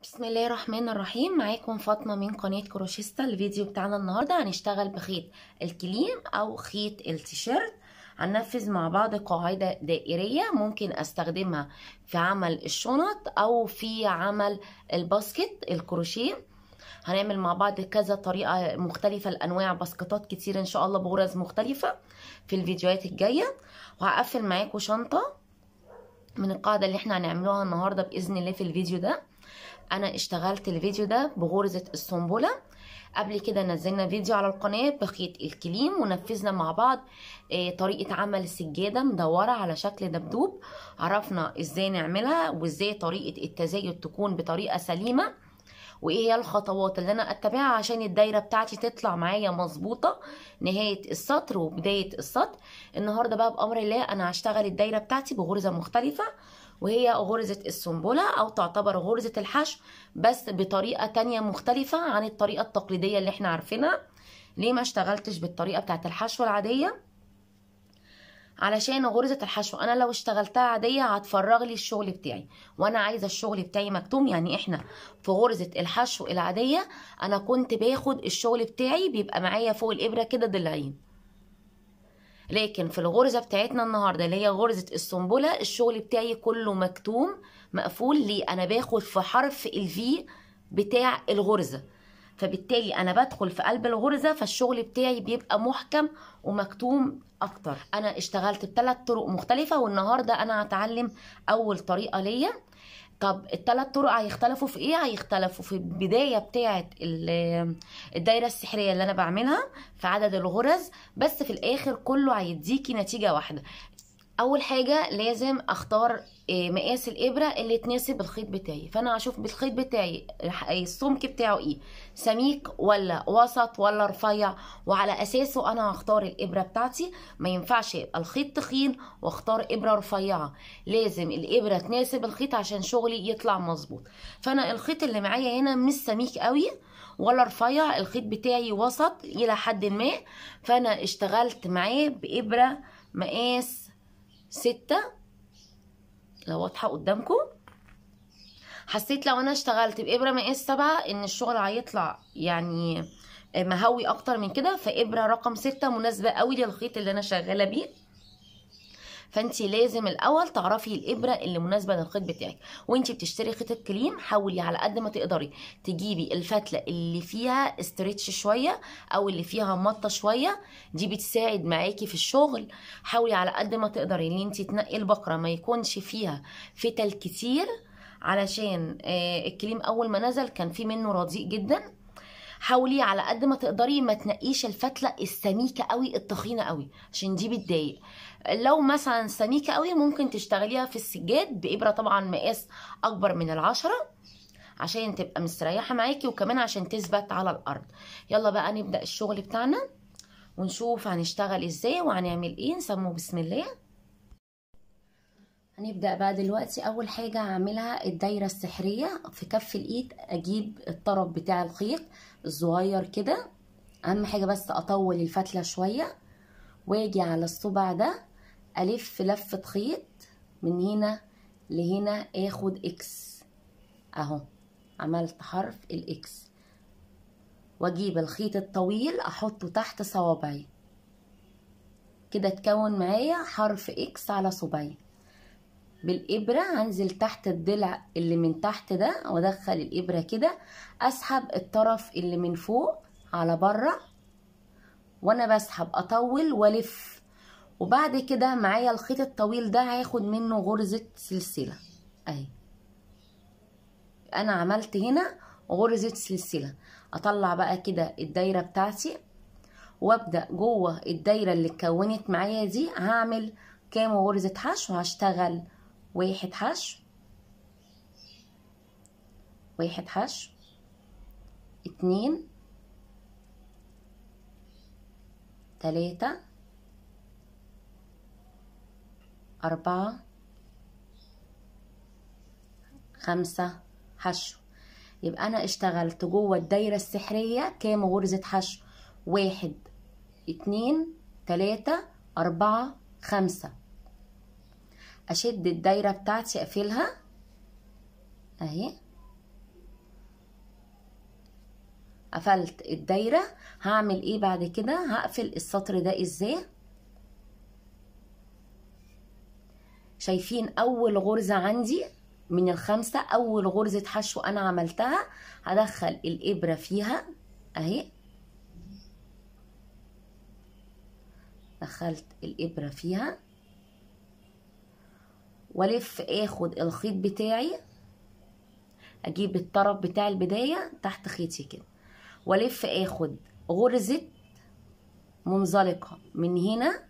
بسم الله الرحمن الرحيم معاكم فاطمة من قناة كروشيستا الفيديو بتاعنا النهاردة هنشتغل بخيط الكليم أو خيط التيشيرت هننفذ مع بعض قاعدة دائرية ممكن أستخدمها في عمل الشنط أو في عمل الباسكت الكروشيه هنعمل مع بعض كذا طريقة مختلفة لأنواع باسكتات كتير إن شاء الله بغرز مختلفة في الفيديوهات الجاية وهقفل معاكم شنطة من القاعدة اللي احنا هنعملوها النهاردة بإذن الله في الفيديو ده انا اشتغلت الفيديو ده بغرزة السنبلة قبل كده نزلنا فيديو على القناة بخيط الكليم ونفذنا مع بعض اه طريقة عمل سجادة مدورة على شكل دبدوب عرفنا ازاي نعملها وازاي طريقة التزايد تكون بطريقة سليمة وايه هي الخطوات اللي انا اتبعها عشان الدايره بتاعتي تطلع معايا مظبوطه نهايه السطر وبدايه السطر النهارده بقى بامر الله انا هشتغل الدايره بتاعتي بغرزه مختلفه وهي غرزة السنبلة أو تعتبر غرزة الحشو بس بطريقة تانية مختلفة عن الطريقة التقليدية اللي احنا عارفينها ليه ما اشتغلتش بالطريقة بتاعت الحشو العادية علشان غرزة الحشو انا لو اشتغلتها عادية هتفرغ لي الشغل بتاعي وانا عايزة الشغل بتاعي مكتوم يعني احنا في غرزة الحشو العادية انا كنت باخد الشغل بتاعي بيبقى معايا فوق الابرة كده ضلعين لكن في الغرزة بتاعتنا النهاردة اللي هي غرزة السنبلة الشغل بتاعي كله مكتوم مقفول ليه انا باخد في حرف الفي بتاع الغرزة فبالتالي انا بدخل في قلب الغرزة فالشغل بتاعي بيبقى محكم ومكتوم اكتر انا اشتغلت بثلاث طرق مختلفة والنهاردة انا هتعلم اول طريقة ليا طب الثلاث طرق هيختلفوا في ايه هيختلفوا في البدايه بتاعه الدايره السحريه اللي انا بعملها في عدد الغرز بس في الاخر كله هيديكي نتيجه واحده اول حاجه لازم اختار مقاس الابره اللي تناسب الخيط بتاعي فانا هشوف بالخيط بتاعي السمك بتاعه ايه سميك ولا وسط ولا رفيع وعلى اساسه انا هختار الابره بتاعتي ما ينفعش يبقى الخيط تخين واختار ابره رفيعه لازم الابره تناسب الخيط عشان شغلي يطلع مظبوط فانا الخيط اللي معايا هنا مش سميك قوي ولا رفيع الخيط بتاعي وسط الى حد ما فانا اشتغلت معاه بابره مقاس ستة لو واضحة قدامكم حسيت لو انا اشتغلت بإبرة مقاس سبعة ان الشغل هيطلع يعني مهوي اكتر من كده فإبرة رقم ستة مناسبة قوي للخيط اللي انا شغالة بيه فانت لازم الاول تعرفي الابره اللي مناسبه للخيط بتاعك وانت بتشتري خيط الكليم حاولي على قد ما تقدري تجيبي الفتله اللي فيها استرتش شويه او اللي فيها مطه شويه دي بتساعد معاكي في الشغل حاولي على قد ما تقدري ان انت تنقي البقره ما يكونش فيها فتل كتير علشان الكليم اول ما نزل كان في منه رديء جدا حاولي على قد ما تقدري ما تنقيش الفتله السميكه قوي التخينه قوي عشان دي بتضايق لو مثلا سميكه قوي ممكن تشتغليها في السجاد بابره طبعا مقاس اكبر من العشرة عشان تبقى مستريحه معاكي وكمان عشان تثبت على الارض يلا بقى نبدا الشغل بتاعنا ونشوف هنشتغل ازاي وهنعمل ايه نسمو بسم الله هنبدا بقى دلوقتي اول حاجه هعملها الدايره السحريه في كف الايد اجيب الطرف بتاع الخيط الصغير كده اهم حاجه بس اطول الفتله شويه واجي على الصبع ده الف لفه خيط من هنا لهنا اخد اكس اهو عملت حرف الاكس واجيب الخيط الطويل احطه تحت صوابعي كده اتكون معايا حرف اكس على صبعي بالإبرة هنزل تحت الضلع اللي من تحت ده وادخل الإبرة كده أسحب الطرف اللي من فوق على بره وأنا بسحب أطول وألف وبعد كده معايا الخيط الطويل ده هاخد منه غرزة سلسلة أهي أنا عملت هنا غرزة سلسلة أطلع بقى كده الدايرة بتاعتي وابدأ جوه الدايرة اللي اتكونت معايا دي هعمل كام غرزة حشو هشتغل واحد حشو واحد حشو اتنين تلاتة أربعة خمسة حشو يبقى أنا اشتغلت جوه الدايرة السحرية كام غرزة حشو واحد اتنين تلاتة أربعة خمسة أشد الدايرة بتاعتي أقفلها أهي قفلت الدايرة هعمل ايه بعد كده هقفل السطر ده ازاي شايفين اول غرزة عندي من الخمسة اول غرزة حشو انا عملتها هدخل الابرة فيها اهي دخلت الابرة فيها والف اخد الخيط بتاعي اجيب الطرف بتاع البداية تحت خيطي كده والف اخد غرزة منزلقة من هنا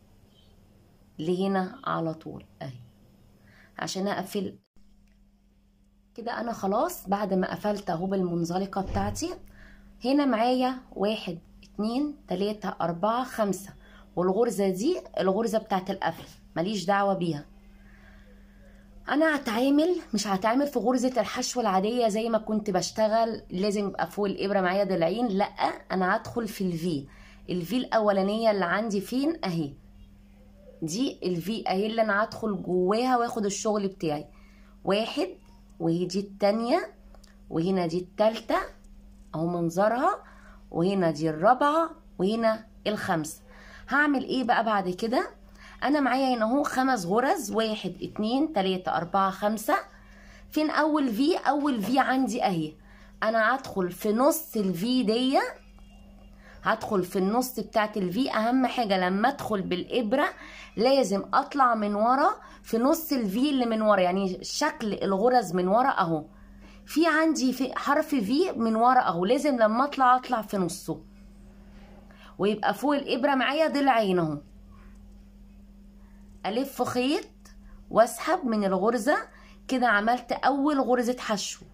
لهنا على طول اهي عشان اقفل كده انا خلاص بعد ما قفلت اهو بالمنزلقة بتاعتي هنا معايا واحد اتنين تلاتة اربعة خمسة والغرزة دي الغرزة بتاعت القفل ماليش دعوة بيها انا هتعامل مش هتعامل في غرزة الحشو العادية زي ما كنت بشتغل لازم يبقى فوق الابرة معايا ضلعين لا انا هدخل في الفي الفي الاولانية اللي عندي فين اهي دي الفي اهي اللي انا هدخل جواها واخد الشغل بتاعي واحد وهي دي التانية وهنا دي التالتة اهو منظرها وهنا دي الرابعة وهنا الخامسة هعمل ايه بقى بعد كده انا معايا هنا اهو خمس غرز واحد اتنين تلاتة اربعة خمسة فين اول في اول في عندي اهي انا هدخل في نص الفي دي هدخل في النص بتاعت الفي اهم حاجة لما ادخل بالابرة لازم اطلع من ورا في نص الفي اللي من ورا يعني شكل الغرز من ورا اهو في عندي في حرف في من ورا اهو لازم لما اطلع اطلع في نصه ويبقى فوق الابرة معايا ضلعين اهو الف خيط واسحب من الغرزة كده عملت اول غرزة حشو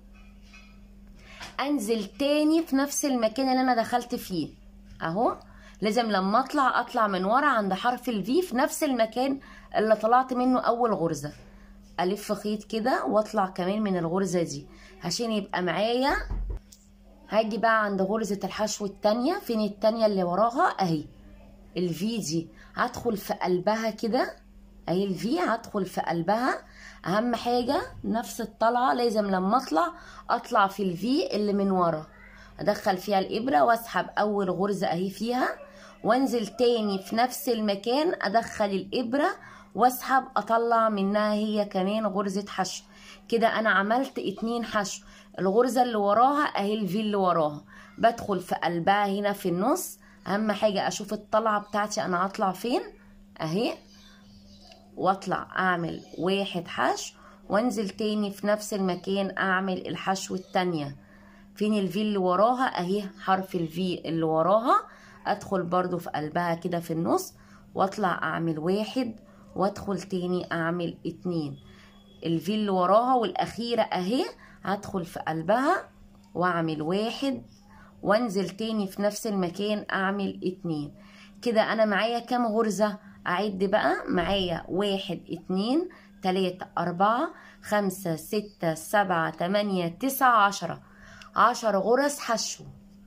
انزل تاني في نفس المكان اللي انا دخلت فيه اهو لازم لما اطلع اطلع من ورا عند حرف الفي في نفس المكان اللي طلعت منه اول غرزة الف خيط كده واطلع كمان من الغرزة دي عشان يبقى معايا هاجي بقى عند غرزة الحشو التانية فين التانية اللي وراها اهي الفي دي هدخل في قلبها كده اهي الفي هدخل في قلبها اهم حاجة نفس الطلعة لازم لما اطلع اطلع في الفي اللي من ورا ادخل فيها الابرة واسحب اول غرزة اهي فيها وانزل تاني في نفس المكان ادخل الابرة واسحب اطلع منها هي كمان غرزة حشو كده انا عملت اتنين حشو الغرزة اللي وراها اهي الفي اللي وراها بدخل في قلبها هنا في النص اهم حاجة اشوف الطلعة بتاعتي انا هطلع فين اهي واطلع اعمل واحد حشو وانزل تاني في نفس المكان اعمل الحشو التانية فين الفي اللي وراها اهي حرف الفي اللي وراها ادخل برضو في قلبها كده في النص واطلع اعمل واحد وادخل تاني اعمل اتنين الفي اللي وراها والاخيرة اهي هدخل في قلبها واعمل واحد وانزل تاني في نفس المكان اعمل اتنين كده انا معايا كام غرزة اعد بقى معايا واحد اتنين تلاتة اربعة خمسة ستة سبعة تمانية تسعة عشرة عشر غرز حشو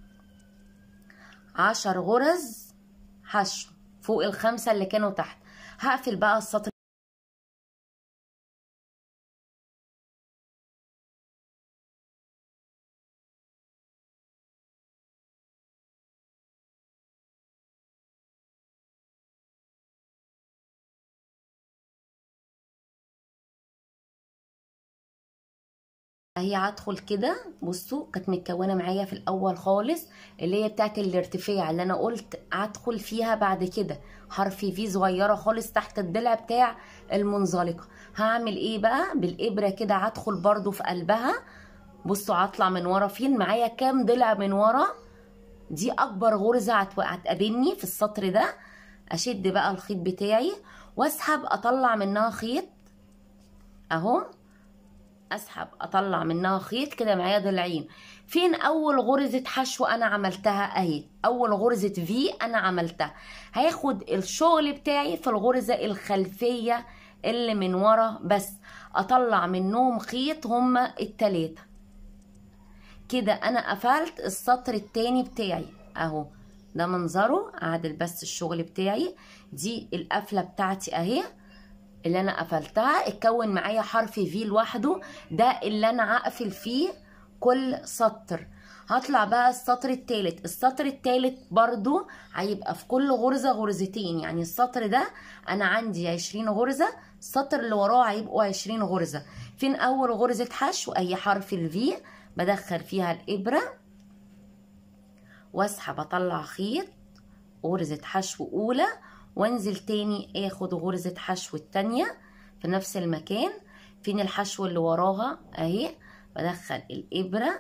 عشر غرز حشو فوق الخمسة اللي كانوا تحت هقفل بقى السطر هي هدخل كده بصوا كانت متكونه معايا في الاول خالص اللي هي بتاعت الارتفاع اللي انا قلت هدخل فيها بعد كده حرف في صغيره خالص تحت الضلع بتاع المنزلقه هعمل ايه بقى بالابره كده هدخل برضو في قلبها بصوا هطلع من ورا فين معايا كام ضلع من ورا دي اكبر غرزه هتقابلني في السطر ده اشد بقى الخيط بتاعي واسحب اطلع منها خيط اهو اسحب اطلع منها خيط كده معايا ضلعين فين اول غرزة حشو انا عملتها اهي اول غرزة في انا عملتها هاخد الشغل بتاعي في الغرزة الخلفية اللي من ورا بس اطلع منهم خيط هما التلاتة كده انا قفلت السطر التاني بتاعي اهو ده منظره اعدل بس الشغل بتاعي دي القفلة بتاعتي اهي اللي انا قفلتها اتكون معايا حرف في لوحده ده اللي انا هقفل فيه كل سطر هطلع بقى السطر التالت السطر التالت برضو هيبقى في كل غرزة غرزتين يعني السطر ده انا عندي عشرين غرزة السطر اللي وراه هيبقوا عشرين غرزة فين اول غرزة حشو اي حرف الفي بدخل فيها الابرة واسحب اطلع خيط غرزة حشو اولى وانزل تاني اخد غرزة حشو التانية في نفس المكان فين الحشو اللي وراها اهي بدخل الابرة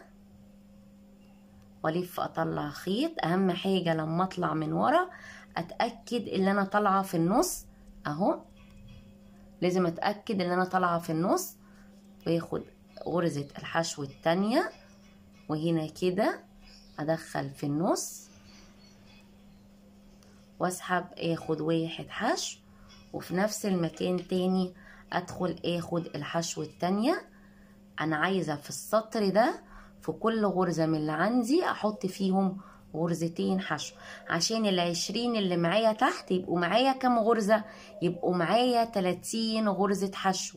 والف اطلع خيط اهم حاجة لما اطلع من ورا اتأكد ان انا طالعة في النص اهو لازم اتأكد ان انا طالعة في النص واخد غرزة الحشو التانية وهنا كده ادخل في النص واسحب اخد واحد حشو وفي نفس المكان تاني ادخل اخد الحشو التانية انا عايزة في السطر ده في كل غرزة من اللي عندي احط فيهم غرزتين حشو عشان العشرين اللي معايا تحت يبقوا معايا كام غرزة يبقوا معايا تلاتين غرزة حشو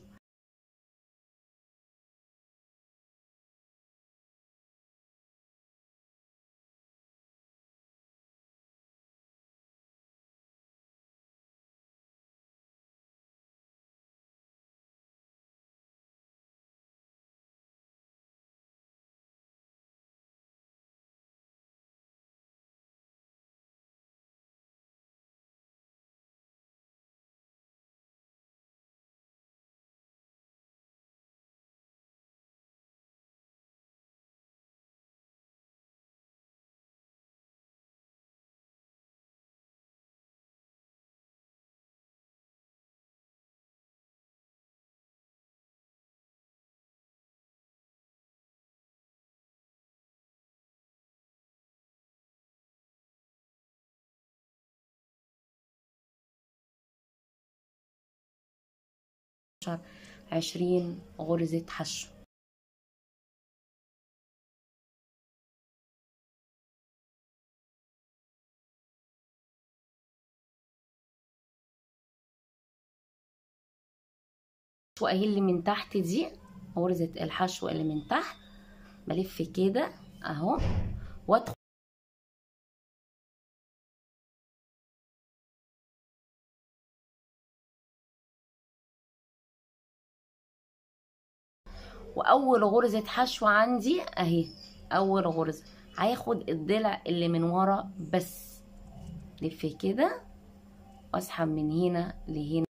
عشرين غرزة حشو اهي اللي من تحت دي غرزة الحشو اللي من تحت بلف كده اهو وادخل واول غرزة حشو عندي اهي اول غرزة هاخد الضلع اللي من ورا بس لف كده واسحب من هنا لهنا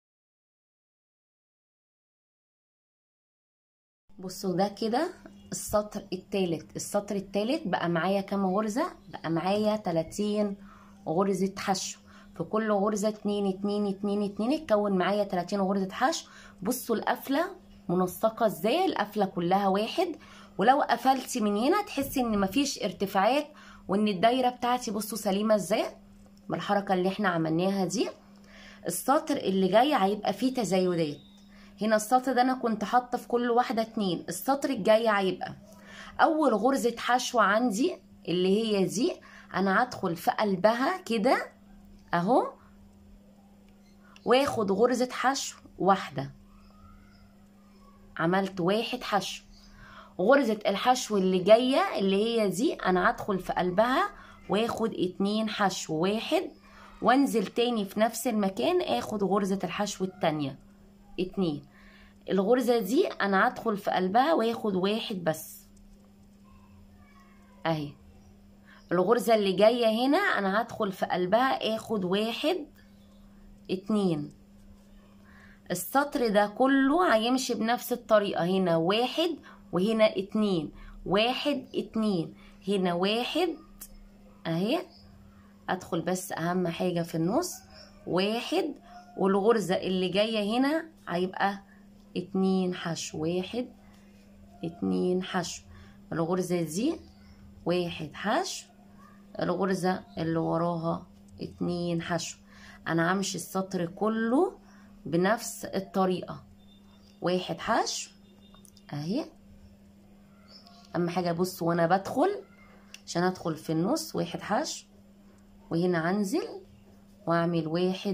بصوا ده كده السطر التالت السطر التالت بقى معايا كام غرزة بقى معايا 30 غرزة حشو في كل غرزة اتنين اتنين اتنين اتنين اتكون معايا 30 غرزة حشو بصوا القفلة منسقة ازاي القفلة كلها واحد ولو قفلتي من هنا تحسي ان مفيش ارتفاعات وان الدايرة بتاعتي بصوا سليمة ازاي بالحركة اللي احنا عملناها دي السطر اللي جاي هيبقى فيه تزايدات هنا السطر ده انا كنت حاطه في كل واحده اتنين السطر الجاي هيبقى اول غرزه حشو عندي اللي هي دي انا هدخل في قلبها كده اهو واخد غرزه حشو واحده عملت واحد حشو غرزة الحشو اللي جاية اللي هي دي انا هدخل في قلبها واخد اتنين حشو واحد وانزل تاني في نفس المكان اخد غرزة الحشو التانية اتنين الغرزة دي انا هدخل في قلبها واخد واحد بس اهي الغرزة اللي جاية هنا انا هدخل في قلبها اخد واحد اتنين السطر ده كله هيمشي بنفس الطريقة هنا واحد وهنا اتنين واحد اتنين هنا واحد اهي ادخل بس اهم حاجة في النص واحد والغرزة اللي جاية هنا هيبقى اتنين حشو واحد اتنين حشو الغرزة دي واحد حشو الغرزة اللي وراها اتنين حشو انا همشي السطر كله بنفس الطريقة واحد حشو اهي اهم حاجة بص وانا بدخل عشان ادخل في النص واحد حشو وهنا انزل واعمل واحد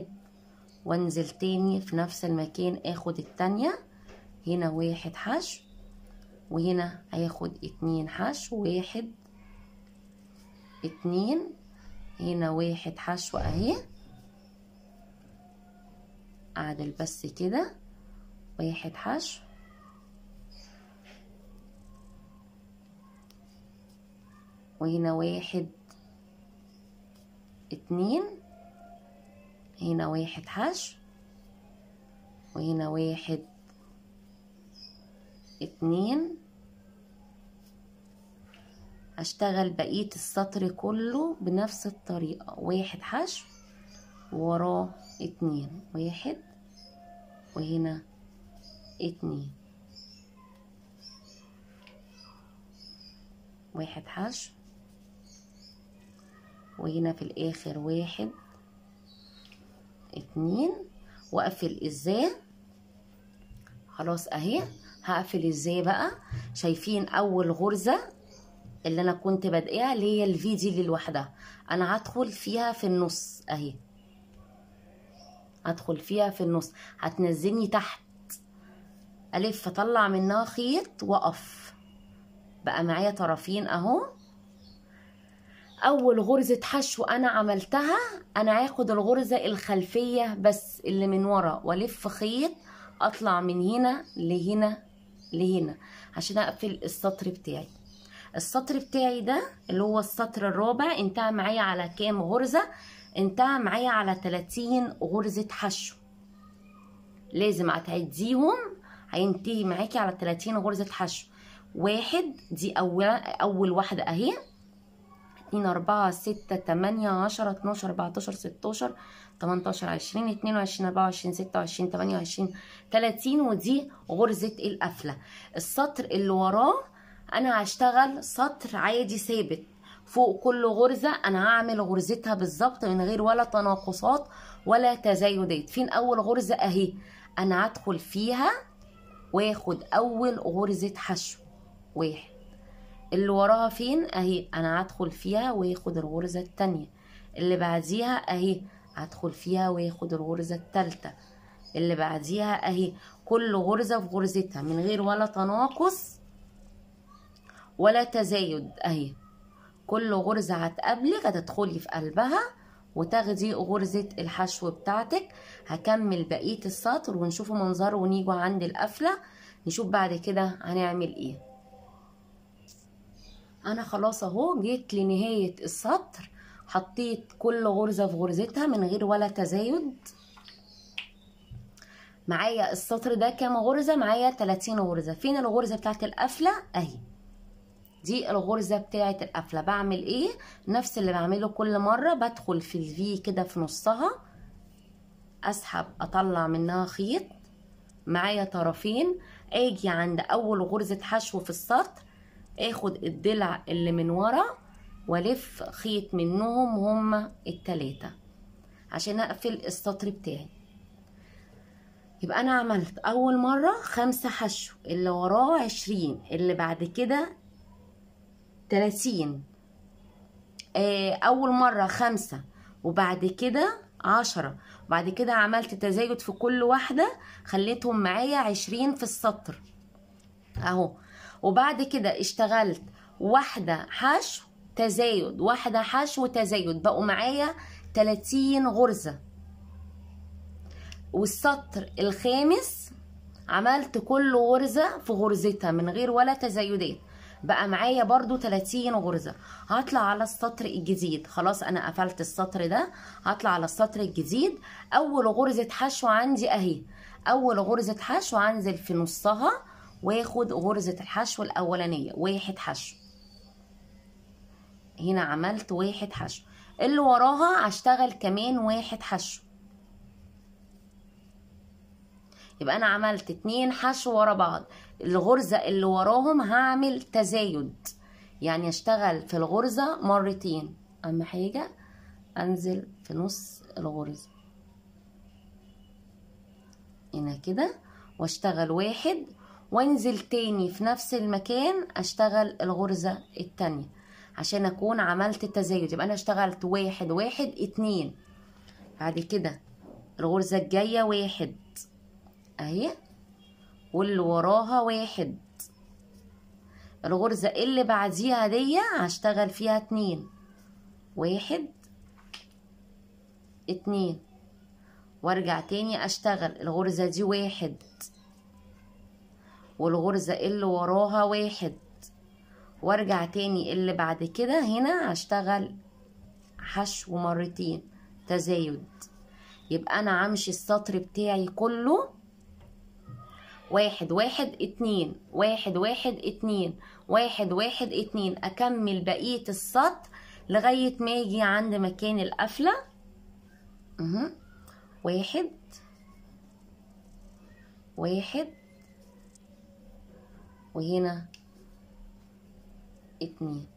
وانزل تاني في نفس المكان اخد التانية هنا واحد حشو وهنا هياخد اتنين حشو واحد اتنين هنا واحد حشو اهي اعدل بس كده واحد حشو وهنا واحد اتنين هنا واحد حشو وهنا واحد اتنين هشتغل بقية السطر كله بنفس الطريقة واحد حشو وراه اتنين واحد وهنا اتنين واحد حشو وهنا في الاخر واحد اتنين واقفل ازاي خلاص اهي هقفل ازاي بقى شايفين اول غرزة اللي انا كنت بادئها اللي هي الفي دي اللي لوحدها انا هدخل فيها في النص اهي هدخل فيها في النص هتنزلني تحت الف اطلع منها خيط واقف بقى معايا طرفين اهو اول غرزة حشو انا عملتها انا هاخد الغرزة الخلفية بس اللي من ورا والف خيط اطلع من هنا لهنا لهنا عشان اقفل السطر بتاعي السطر بتاعي ده اللي هو السطر الرابع انتهى معايا على كام غرزة انتهى معايا على 30 غرزة حشو لازم هتعديهم هينتهي معاكي على 30 غرزة حشو واحد دي اول اول واحدة اهي اتنين اربعة ستة تمانية عشرة اتناشر اربعتاشر ستاشر تمنتاشر عشرين اتنين وعشرين اربعة وعشرين ستة وعشرين تمانية وعشرين تلاتين ودي غرزة القفلة السطر اللي وراه انا هشتغل سطر عادي ثابت فوق كل غرزة انا هعمل غرزتها بالظبط من غير ولا تناقصات ولا تزايدات فين اول غرزة اهي انا هدخل فيها واخد اول غرزة حشو واحد اللي وراها فين اهي انا هدخل فيها واخد الغرزة التانية اللي بعديها اهي هدخل فيها واخد الغرزة التالتة اللي بعديها اهي كل غرزة في غرزتها من غير ولا تناقص ولا تزايد اهي كل غرزة هتقابلك هتدخلي في قلبها وتاخدي غرزة الحشو بتاعتك هكمل بقية السطر ونشوف منظره ونيجوا عند القفلة نشوف بعد كده هنعمل ايه انا خلاص اهو جيت لنهاية السطر حطيت كل غرزة في غرزتها من غير ولا تزايد معايا السطر ده كام غرزة معايا 30 غرزة فين الغرزة بتاعت القفلة اهي دي الغرزة بتاعت القفلة بعمل ايه نفس اللي بعمله كل مرة بدخل في الفي كده في نصها اسحب اطلع منها خيط معايا طرفين اجي عند اول غرزة حشو في السطر اخد الضلع اللي من ورا والف خيط منهم هما التلاتة عشان اقفل السطر بتاعي يبقى انا عملت اول مرة خمسة حشو اللي وراه عشرين اللي بعد كده تلاتين آه اول مرة خمسة وبعد كده عشرة وبعد كده عملت تزايد في كل واحدة خليتهم معايا عشرين في السطر اهو وبعد كده اشتغلت واحدة حشو تزايد واحدة حشو تزايد بقوا معايا 30 غرزة والسطر الخامس عملت كل غرزة في غرزتها من غير ولا تزايدات بقى معايا برضو 30 غرزة هطلع على السطر الجديد خلاص انا قفلت السطر ده هطلع على السطر الجديد اول غرزة حشو عندي اهي اول غرزة حشو هنزل في نصها واخد غرزة الحشو الاولانية واحد حشو هنا عملت واحد حشو اللي وراها هشتغل كمان واحد حشو يبقى انا عملت اتنين حشو ورا بعض الغرزة اللي وراهم هعمل تزايد يعني اشتغل في الغرزة مرتين اهم حاجة انزل في نص الغرزة هنا كده واشتغل واحد وانزل تاني في نفس المكان اشتغل الغرزة التانية عشان اكون عملت التزايد يبقى انا اشتغلت واحد واحد اتنين بعد كده الغرزة الجاية واحد اهي واللي وراها واحد الغرزة اللي بعديها دي هشتغل فيها اتنين واحد اتنين وارجع تاني اشتغل الغرزة دي واحد والغرزة اللي وراها واحد وارجع تاني اللي بعد كده هنا هشتغل حشو مرتين تزايد يبقى انا همشي السطر بتاعي كله واحد واحد اتنين واحد واحد اتنين واحد واحد اتنين اكمل بقية السطر لغاية ما يجي عند مكان القفلة اها واحد واحد وهنا اتنين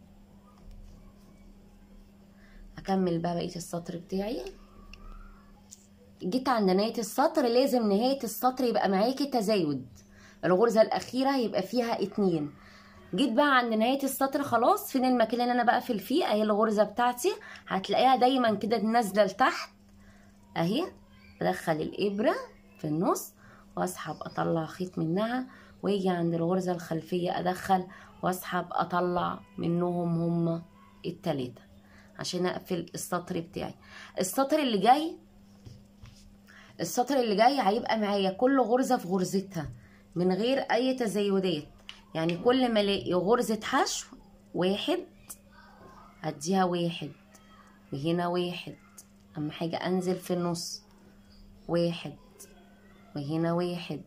اكمل بقى بقيه السطر بتاعي جيت عند نهايه السطر لازم نهايه السطر يبقى معاكي تزايد الغرزه الاخيره يبقى فيها اتنين جيت بقى عند نهايه السطر خلاص فين المكان اللي انا بقفل فيه اهي الغرزه بتاعتي هتلاقيها دايما كده نازله لتحت اهي بدخل الابره في النص واسحب اطلع خيط منها واجي عند الغرزه الخلفيه ادخل واسحب اطلع منهم هما التلاته عشان اقفل السطر بتاعي السطر اللي جاي السطر اللي جاي هيبقى معايا كل غرزه في غرزتها من غير اي تزايدات يعني كل ما الاقي غرزه حشو واحد هديها واحد وهنا واحد اهم حاجه انزل في النص واحد وهنا واحد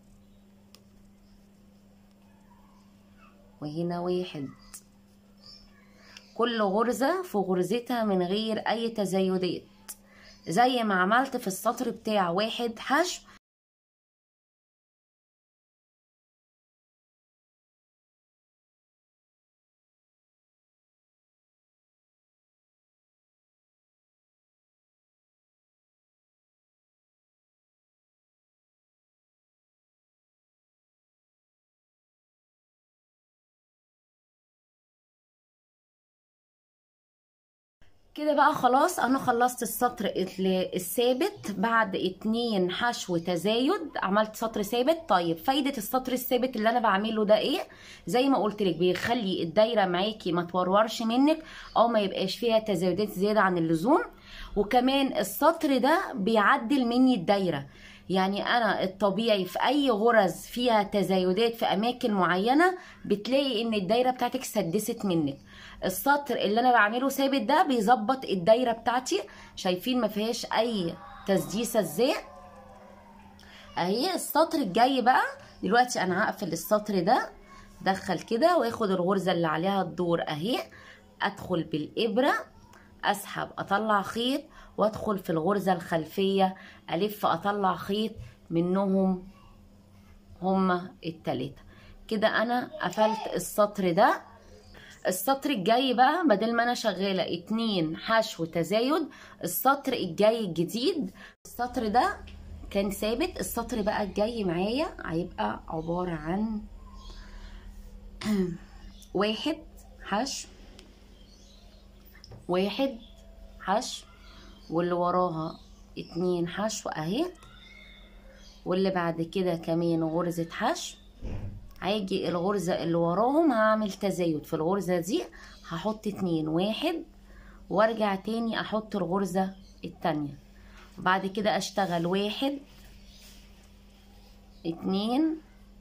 وهنا واحد كل غرزة في غرزتها من غير أي تزايدات زي ما عملت في السطر بتاع واحد حشو كده بقى خلاص انا خلصت السطر ال- الثابت بعد اتنين حشو تزايد عملت سطر ثابت طيب فايدة السطر الثابت اللي انا بعمله ده ايه زي ما قلت لك بيخلي الدايرة معاكي ما تورورش منك او ما يبقاش فيها تزايدات زيادة عن اللزوم وكمان السطر ده بيعدل مني الدايرة يعني انا الطبيعي في اي غرز فيها تزايدات في اماكن معينه بتلاقي ان الدايره بتاعتك سدست منك السطر اللي انا بعمله ثابت ده بيظبط الدايره بتاعتي شايفين ما فيهاش اي تسديسه ازاي اهي السطر الجاي بقى دلوقتي انا هقفل السطر ده دخل كده واخد الغرزه اللي عليها الدور اهي ادخل بالابره اسحب اطلع خيط وادخل في الغرزه الخلفيه الف اطلع خيط منهم هما التلاته كده انا قفلت السطر ده السطر الجاي بقى بدل ما انا شغاله اتنين حشو تزايد السطر الجاي الجديد السطر ده كان ثابت السطر بقى الجاي معايا هيبقى عباره عن واحد حشو واحد حشو واللي وراها اتنين حشو اهي واللي بعد كده كمان غرزة حشو هاجي الغرزة اللي وراهم هعمل تزايد في الغرزة دي هحط اتنين واحد وارجع تاني احط الغرزة التانية بعد كده اشتغل واحد اتنين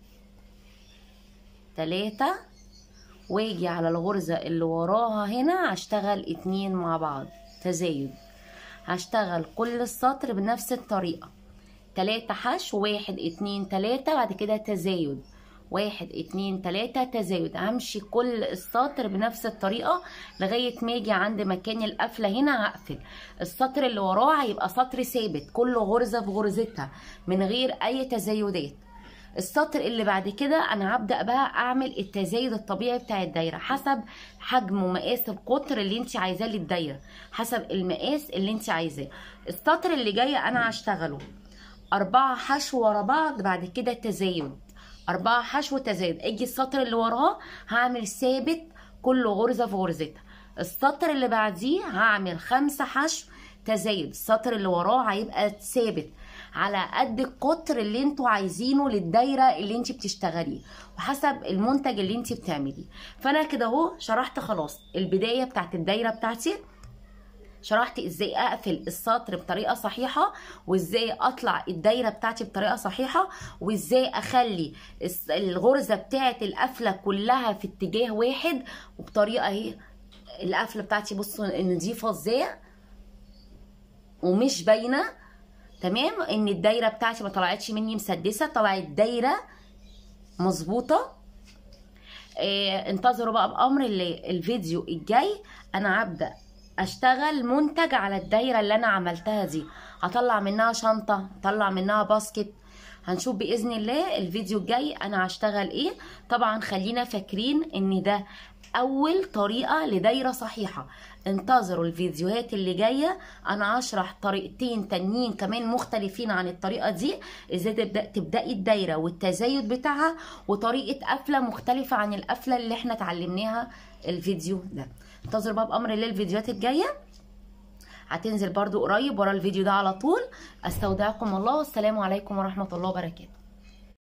تلاتة واجي على الغرزة اللي وراها هنا هشتغل اتنين مع بعض تزايد هشتغل كل السطر بنفس الطريقة تلاتة حشو واحد اتنين تلاتة بعد كده تزايد واحد اتنين تلاتة تزايد همشي كل السطر بنفس الطريقة لغاية ما اجي عند مكان القفلة هنا هقفل السطر اللي وراه هيبقى سطر ثابت كل غرزة في غرزتها من غير اي تزايدات السطر اللي بعد كده انا هبدا بقى اعمل التزايد الطبيعي بتاع الدايره حسب حجم ومقاس القطر اللي انت عايزاه للدايره حسب المقاس اللي انت عايزاه السطر اللي جاي انا هشتغله أربعة حشو ورا بعض بعد كده تزايد أربعة حشو تزايد اجي السطر اللي وراه هعمل ثابت كل غرزة في غرزتها السطر اللي بعديه هعمل خمسة حشو تزايد السطر اللي وراه هيبقى ثابت على قد القطر اللي انتوا عايزينه للدايره اللي انت بتشتغليه وحسب المنتج اللي انت بتعمليه فانا كده اهو شرحت خلاص البدايه بتاعت الدايره بتاعتي شرحت ازاي اقفل السطر بطريقه صحيحه وازاي اطلع الدايره بتاعتي بطريقه صحيحه وازاي اخلي الس- الغرزه بتاعه القفله كلها في اتجاه واحد وبطريقه اهي القفله بتاعتي بصوا نضيفه ازاي ومش باينه تمام ان الدايره بتاعتي ما طلعتش مني مسدسه طلعت دايره مظبوطه إيه انتظروا بقى بامر اللي الفيديو الجاي انا هبدا اشتغل منتج على الدايره اللي انا عملتها دي هطلع منها شنطه هطلع منها باسكت هنشوف باذن الله الفيديو الجاي انا هشتغل ايه طبعا خلينا فاكرين ان ده اول طريقه لدايره صحيحه انتظروا الفيديوهات اللي جايه انا هشرح طريقتين تانيين كمان مختلفين عن الطريقه دي ازاي تبدا تبداي الدايره والتزايد بتاعها وطريقه قفله مختلفه عن القفله اللي احنا اتعلمناها الفيديو ده انتظروا بقى بامر الله الفيديوهات الجايه هتنزل برضو قريب ورا الفيديو ده على طول استودعكم الله والسلام عليكم ورحمه الله وبركاته